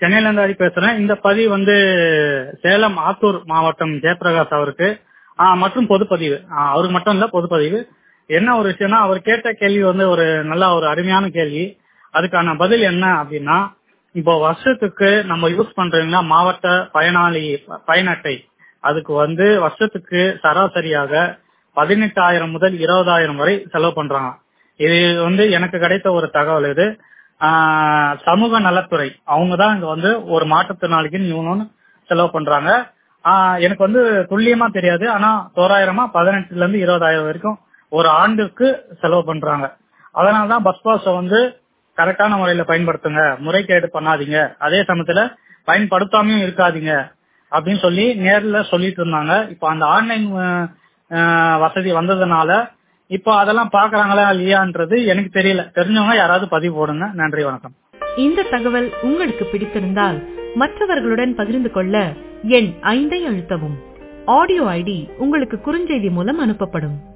சென்னையில இருந்து ஹரி பேசுறேன் இந்த பதிவு வந்து சேலம் ஆத்தூர் மாவட்டம் ஜெயபிரகாஷ் அவருக்கு ஆ, மற்றும் பொதுப்பதிவு ஆ, அவருக்கு மட்டும் இல்ல பொதுப்பதிவு என்ன ஒரு விஷயம்னா அவர் கேட்ட கேள்வி வந்து ஒரு நல்ல ஒரு அருமையான கேள்வி அதுக்கான பதில் என்ன அப்படின்னா இப்போ வருஷத்துக்கு நம்ம யூஸ் பண்றீங்கன்னா மாவட்ட பயனாளி பயன் அட்டை அதுக்கு வந்து வருஷத்துக்கு சராசரியாக பதினெட்டாயிரம் முதல் இருபதாயிரம் வரை செலவு பண்றாங்க இது வந்து எனக்கு கிடைத்த ஒரு தகவல் இது ஆஹ் சமூக நலத்துறை அவங்க தான் இங்க வந்து ஒரு மாற்றுத்திறனாளிக்கு இவங்கன்னு செலவு பண்றாங்க ஆஹ் எனக்கு வந்து துல்லியமா தெரியாது ஆனா தோராயிரமா பதினெட்டுல இருந்து இருபதாயிரம் வரைக்கும் ஒரு ஆண்டுக்கு செலவு பண்றாங்க அதனாலதான் பஸ் பாஸ வந்து கரெக்டான முறையில பயன்படுத்துங்க முறைகேடு பண்ணாதீங்க அதே சமயத்துல பயன்படுத்தாமையும் இருக்காதீங்க அப்படின்னு சொல்லி நேர்ல சொல்லிட்டு இருந்தாங்க இப்போ அந்த ஆன்லைன் வசதி வந்ததுனால இப்போ அதெல்லாம் பாக்குறாங்களா இல்லையான்றது எனக்கு தெரியல தெரிஞ்சவங்க யாராவது பதிவு போடுங்க நன்றி வணக்கம் இந்த தகவல் உங்களுக்கு பிடித்திருந்தால் மற்றவர்களுடன் பகிர்ந்து கொள்ள எண் ஐந்தை அழுத்தவும் ஆடியோ ஐடி உங்களுக்கு குறுஞ்செய்தி மூலம் அனுப்பப்படும்